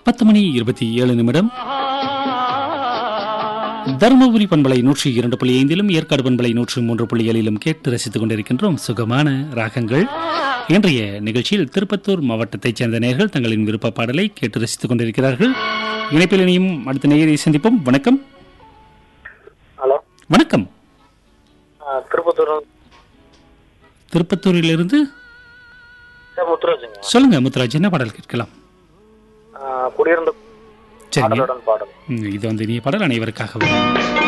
பத்து மணி இருபத்தி ஏழு நிமிடம் தருமபுரி பண்பலை நூற்றி இரண்டு புள்ளி ஐந்திலும் ஏற்காடு பண்பலை நூற்றி மூன்று புள்ளி ஏழிலும் கேட்டு ரசித்துக் கொண்டிருக்கின்றோம் சுகமான ராகங்கள் இன்றைய நிகழ்ச்சியில் திருப்பத்தூர் மாவட்டத்தைச் சேர்ந்த நேயர்கள் தங்களின் விருப்ப பாடலை கேட்டு ரசித்துக் கொண்டிருக்கிறார்கள் இணைப்பில் இணையும் அடுத்த நேயரை சந்திப்போம் வணக்கம் ஹலோ வணக்கம் ஆ, திருப்பத்தூர் திருப்பத்தூரிலிருந்து சார் முத்துராஜுங்க சொல்லுங்க முத்துராஜ் என்ன பாடல் கேட்கலாம் ஆ, குடியிருந்த சரிங்க பாடலுடன் பாடல் ம், இது வந்து இனிய பாடல் அனைவருக்காகவும்